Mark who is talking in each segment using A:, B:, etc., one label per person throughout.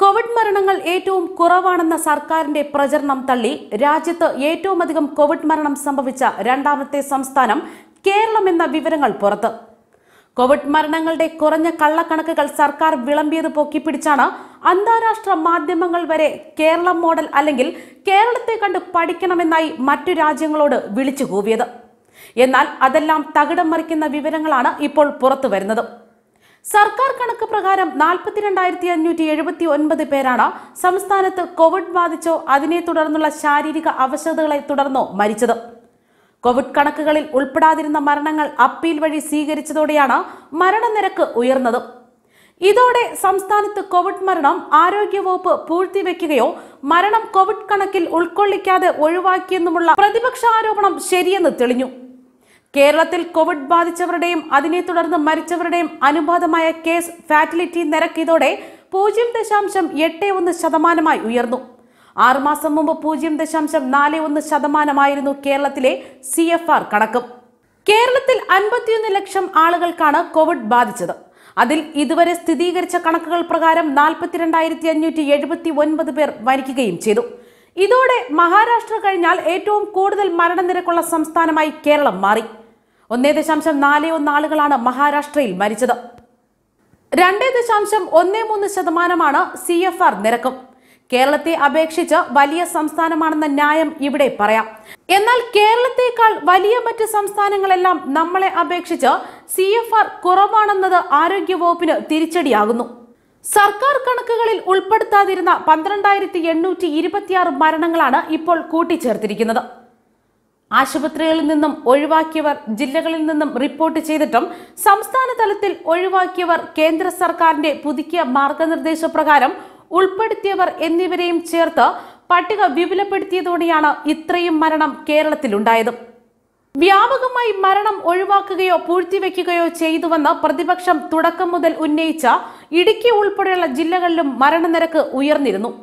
A: Covid മരണങ്ങൾ ഏറ്റവും കുറവാണെന്ന സർക്കാരിന്റെ പ്രചരണം തള്ളി രാജ്യത്ത് ഏറ്റവും അധികം കോവിഡ് മരണം സംഭവിച്ച രണ്ടാമത്തെ സംസ്ഥാനം കേരളം എന്ന വിവരങ്ങൾ പുറത്ത് കോവിഡ് മരണങ്ങളുടെ കുറഞ്ഞ കള്ളക്കണക്കുകൾ സർക്കാർ വിളമ്പിയത് പൊക്കിപ്പിടിച്ചാണ് അന്താരാഷ്ട്ര മാധ്യമങ്ങൾ വരെ കേരളം മോഡൽ അല്ലെങ്കിൽ കേരളത്തെ കണ്ട് പഠിക്കണമെന്നായി മറ്റു രാജ്യങ്ങളോട് വിളിച്ചു കൂവിയത് എന്നാൽ അതെല്ലാം തകിടം മറിക്കുന്ന വിവരങ്ങളാണ് ഇപ്പോൾ പുറത്തു വരുന്നത് സർക്കാർ കണക്ക് പ്രകാരം നാൽപ്പത്തിരണ്ടായിരത്തി അഞ്ഞൂറ്റി എഴുപത്തി ഒൻപത് പേരാണ് സംസ്ഥാനത്ത് കോവിഡ് ബാധിച്ചോ അതിനെ തുടർന്നുള്ള ശാരീരിക അവശതകളെ തുടർന്നോ മരിച്ചത് കോവിഡ് കണക്കുകളിൽ ഉൾപ്പെടാതിരുന്ന മരണങ്ങൾ അപ്പീൽ വഴി സ്വീകരിച്ചതോടെയാണ് മരണനിരക്ക് ഉയർന്നത് ഇതോടെ സംസ്ഥാനത്ത് കോവിഡ് മരണം ആരോഗ്യവകുപ്പ് പൂഴ്ത്തിവെക്കുകയോ മരണം കോവിഡ് കണക്കിൽ ഉൾക്കൊള്ളിക്കാതെ ഒഴിവാക്കിയെന്നുമുള്ള പ്രതിപക്ഷ ആരോപണം ശരിയെന്ന് തെളിഞ്ഞു കേരളത്തിൽ കോവിഡ് ബാധിച്ചവരുടെയും അതിനെ തുടർന്ന് മരിച്ചവരുടെയും അനുപാതമായ കേസ് ഫാറ്റിലിറ്റി നിരക്ക് ഇതോടെ പൂജ്യം ദശാംശം എട്ട് ഒന്ന് ശതമാനമായി ഉയർന്നു ആറുമാസം മുമ്പ് പൂജ്യം ദശാംശം നാല് ഒന്ന് ശതമാനമായിരുന്നു കേരളത്തിലെ സി എഫ് ആർ കണക്ക് കേരളത്തിൽ അൻപത്തിയൊന്ന് ലക്ഷം ആളുകൾക്കാണ് കോവിഡ് ബാധിച്ചത് അതിൽ ഇതുവരെ സ്ഥിരീകരിച്ച കണക്കുകൾ പ്രകാരം നാൽപ്പത്തിരണ്ടായിരത്തി അഞ്ഞൂറ്റി എഴുപത്തി ഒൻപത് പേർ മരിക്കുകയും ചെയ്തു ഇതോടെ മഹാരാഷ്ട്ര കഴിഞ്ഞാൽ ഏറ്റവും കൂടുതൽ മരണനിരക്കുള്ള സംസ്ഥാനമായി കേരളം മാറി ഒന്നേ ദശാംശം നാല് ഒന്ന് ആളുകളാണ് മഹാരാഷ്ട്രയിൽ മരിച്ചത് രണ്ട് ദശാംശം ഒന്ന് മൂന്ന് ശതമാനമാണ് സി എഫ് ആർ നിരക്കും കേരളത്തെ അപേക്ഷിച്ച് വലിയ സംസ്ഥാനമാണെന്ന ന്യായം ഇവിടെ പറയാം എന്നാൽ കേരളത്തെക്കാൾ വലിയ മറ്റ് സംസ്ഥാനങ്ങളെല്ലാം നമ്മളെ അപേക്ഷിച്ച് സി എഫ് ആർ കുറവാണെന്നത് ആരോഗ്യവകുപ്പിന് തിരിച്ചടിയാകുന്നു സർക്കാർ കണക്കുകളിൽ ഉൾപ്പെടുത്താതിരുന്ന പന്ത്രണ്ടായിരത്തി എണ്ണൂറ്റി ഇരുപത്തിയാറ് മരണങ്ങളാണ് ഇപ്പോൾ കൂട്ടിച്ചേർത്തിരിക്കുന്നത് ആശുപത്രികളിൽ നിന്നും ഒഴിവാക്കിയവർ ജില്ലകളിൽ നിന്നും റിപ്പോർട്ട് ചെയ്തിട്ടും സംസ്ഥാന തലത്തിൽ ഒഴിവാക്കിയവർ കേന്ദ്ര സർക്കാരിന്റെ പുതുക്കിയ മാർഗനിർദ്ദേശപ്രകാരം ഉൾപ്പെടുത്തിയവർ എന്നിവരെയും ചേർത്ത് പട്ടിക വിപുലപ്പെടുത്തിയതോടെയാണ് ഇത്രയും മരണം കേരളത്തിലുണ്ടായത് വ്യാപകമായി മരണം ഒഴിവാക്കുകയോ പൂഴ്ത്തിവെക്കുകയോ ചെയ്തുവെന്ന് പ്രതിപക്ഷം തുടക്കം മുതൽ ഉന്നയിച്ച ഇടുക്കി ഉൾപ്പെടെയുള്ള ജില്ലകളിലും മരണനിരക്ക് ഉയർന്നിരുന്നു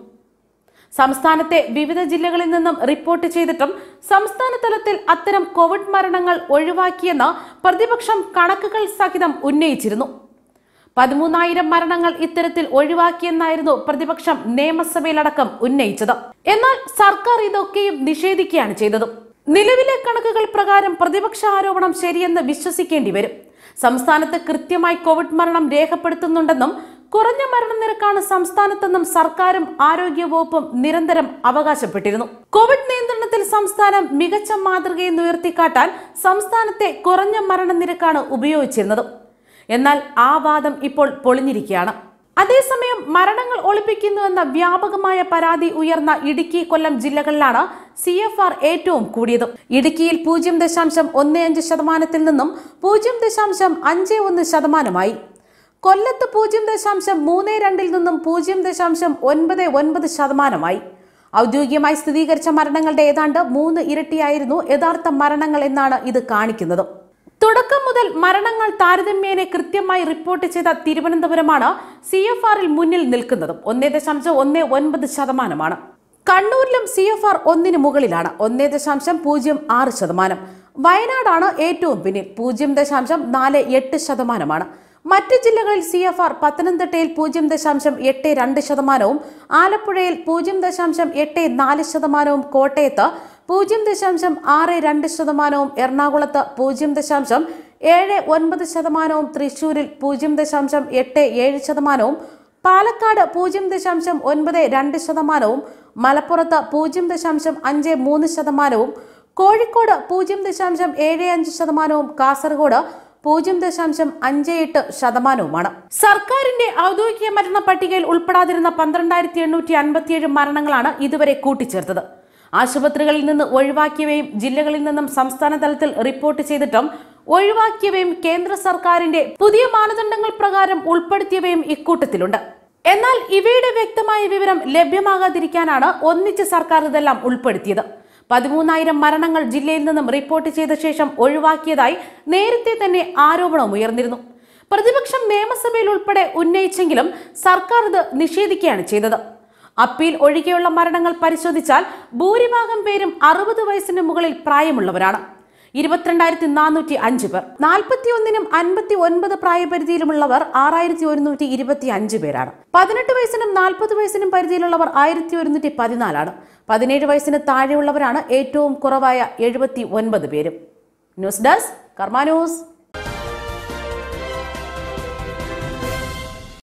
A: സംസ്ഥാനത്തെ വിവിധ ജില്ലകളിൽ നിന്നും റിപ്പോർട്ട് ചെയ്തിട്ടും സംസ്ഥാന തലത്തിൽ അത്തരം കോവിഡ് മരണങ്ങൾ ഒഴിവാക്കിയെന്ന് പ്രതിപക്ഷം കണക്കുകൾ സഹിതം ഉന്നയിച്ചിരുന്നു പതിമൂന്നായിരം മരണങ്ങൾ ഇത്തരത്തിൽ ഒഴിവാക്കിയെന്നായിരുന്നു പ്രതിപക്ഷം നിയമസഭയിലടക്കം ഉന്നയിച്ചത് എന്നാൽ സർക്കാർ ഇതൊക്കെയും നിഷേധിക്കുകയാണ് ചെയ്തത് നിലവിലെ കണക്കുകൾ പ്രകാരം പ്രതിപക്ഷ ആരോപണം ശരിയെന്ന് വിശ്വസിക്കേണ്ടി വരും സംസ്ഥാനത്ത് കൃത്യമായി കോവിഡ് മരണം രേഖപ്പെടുത്തുന്നുണ്ടെന്നും കുറഞ്ഞ മരണനിരക്കാണ് സംസ്ഥാനത്തെന്നും സർക്കാരും ആരോഗ്യവകുപ്പും നിരന്തരം അവകാശപ്പെട്ടിരുന്നു കോവിഡ് നിയന്ത്രണത്തിൽ സംസ്ഥാനം മികച്ച മാതൃകയെന്ന് ഉയർത്തിക്കാട്ടാൻ സംസ്ഥാനത്തെ കുറഞ്ഞ മരണനിരക്കാണ് ഉപയോഗിച്ചിരുന്നത് എന്നാൽ ആ വാദം ഇപ്പോൾ പൊളിഞ്ഞിരിക്കുകയാണ് അതേസമയം മരണങ്ങൾ ഒളിപ്പിക്കുന്നുവെന്ന വ്യാപകമായ പരാതി ഉയർന്ന ഇടുക്കി കൊല്ലം ജില്ലകളിലാണ് സി എഫ് ആർ ഏറ്റവും കൂടിയത് ഇടുക്കിയിൽ പൂജ്യം ദശാംശം ഒന്ന് അഞ്ച് ശതമാനത്തിൽ നിന്നും പൂജ്യം ദശാംശം അഞ്ച് ഒന്ന് ശതമാനമായി കൊല്ലത്ത് പൂജ്യം ദശാംശം മൂന്ന് രണ്ടിൽ നിന്നും പൂജ്യം ദശാംശം ഒൻപത് ഒൻപത് ശതമാനമായി ഔദ്യോഗികമായി സ്ഥിരീകരിച്ച മരണങ്ങളുടെ ഏതാണ്ട് മൂന്ന് ഇരട്ടിയായിരുന്നു യഥാർത്ഥ മരണങ്ങൾ എന്നാണ് ഇത് കാണിക്കുന്നത് തുടക്കം മുതൽ മരണങ്ങൾ താരതമ്യേന കൃത്യമായി റിപ്പോർട്ട് ചെയ്ത തിരുവനന്തപുരമാണ് സി എഫ് ആറിൽ മുന്നിൽ നിൽക്കുന്നതും ഒന്നേ ദശാംശം ഒന്ന് ഒൻപത് ശതമാനമാണ് കണ്ണൂരിലും സി എഫ് ആർ ഒന്നിന് മുകളിലാണ് ഒന്നേ ദശാംശം പൂജ്യം ആറ് ശതമാനം വയനാടാണ് ഏറ്റവും പിന്നിൽ പൂജ്യം ദശാംശം നാല് എട്ട് ശതമാനമാണ് മറ്റ് ജില്ലകളിൽ സി എഫ് ആർ പത്തനംതിട്ടയിൽ പൂജ്യം ദശാംശം എട്ട് രണ്ട് ശതമാനവും ആലപ്പുഴയിൽ പൂജ്യം ദശാംശം എട്ട് നാല് ശതമാനവും കോട്ടയത്ത് പൂജ്യം ദശാംശം ആറ് രണ്ട് ശതമാനവും എറണാകുളത്ത് പൂജ്യം ദശാംശം ഏഴ് ഒൻപത് ശതമാനവും തൃശൂരിൽ പൂജ്യം ദശാംശം എട്ട് ഏഴ് ശതമാനവും പാലക്കാട് പൂജ്യം ദശാംശം ഒൻപത് രണ്ട് ശതമാനവും മലപ്പുറത്ത് പൂജ്യം ദശാംശം അഞ്ച് മൂന്ന് ശതമാനവും കോഴിക്കോട് പൂജ്യം ദശാംശം ഏഴ് അഞ്ച് ശതമാനവും കാസർഗോഡ് പൂജ്യം ദശാംശം അഞ്ച് എട്ട് ശതമാനവുമാണ് സർക്കാരിന്റെ ഔദ്യോഗിക മരണ പട്ടികയിൽ ഉൾപ്പെടാതിരുന്ന പന്ത്രണ്ടായിരത്തി എണ്ണൂറ്റി അൻപത്തിയേഴ് മരണങ്ങളാണ് ഇതുവരെ കൂട്ടിച്ചേർത്തത് ആശുപത്രികളിൽ നിന്ന് ഒഴിവാക്കിയവയും ജില്ലകളിൽ നിന്നും സംസ്ഥാന തലത്തിൽ റിപ്പോർട്ട് ചെയ്തിട്ടും ഒഴിവാക്കിയവയും കേന്ദ്ര സർക്കാരിന്റെ പുതിയ മാനദണ്ഡങ്ങൾ പ്രകാരം ഉൾപ്പെടുത്തിയവയും ഇക്കൂട്ടത്തിലുണ്ട് എന്നാൽ ഇവയുടെ വ്യക്തമായ വിവരം ലഭ്യമാകാതിരിക്കാനാണ് ഒന്നിച്ച് സർക്കാർ ഇതെല്ലാം ഉൾപ്പെടുത്തിയത് പതിമൂന്നായിരം മരണങ്ങൾ ജില്ലയിൽ നിന്നും റിപ്പോർട്ട് ചെയ്ത ശേഷം ഒഴിവാക്കിയതായി നേരത്തെ തന്നെ ആരോപണം ഉയർന്നിരുന്നു പ്രതിപക്ഷം നിയമസഭയിൽ ഉൾപ്പെടെ ഉന്നയിച്ചെങ്കിലും സർക്കാർ ഇത് നിഷേധിക്കുകയാണ് ചെയ്തത് അപ്പീൽ ഒഴികെയുള്ള മരണങ്ങൾ പരിശോധിച്ചാൽ ഭൂരിഭാഗം പേരും അറുപത് വയസ്സിന് മുകളിൽ പ്രായമുള്ളവരാണ് ഇരുപത്തിരണ്ടായിരത്തി നാനൂറ്റി അഞ്ച് പേർ നാൽപ്പത്തി ഒന്നിനും അൻപത്തി ഒൻപത് പ്രായപരിധിയിലുമുള്ളവർ ആറായിരത്തി ഒരുന്നൂറ്റി ഇരുപത്തി അഞ്ച് പേരാണ് പതിനെട്ട് വയസ്സിനും നാൽപ്പത് വയസ്സിനും പരിധിയിലുള്ളവർ ആയിരത്തി ഒരുന്നൂറ്റി പതിനാലാണ് പതിനേഴ് വയസ്സിന് താഴെയുള്ളവരാണ് ഏറ്റവും കുറവായ എഴുപത്തി ഒൻപത് പേരും ന്യൂസ് ഡെസ്ക് കർമ്മ ന്യൂസ്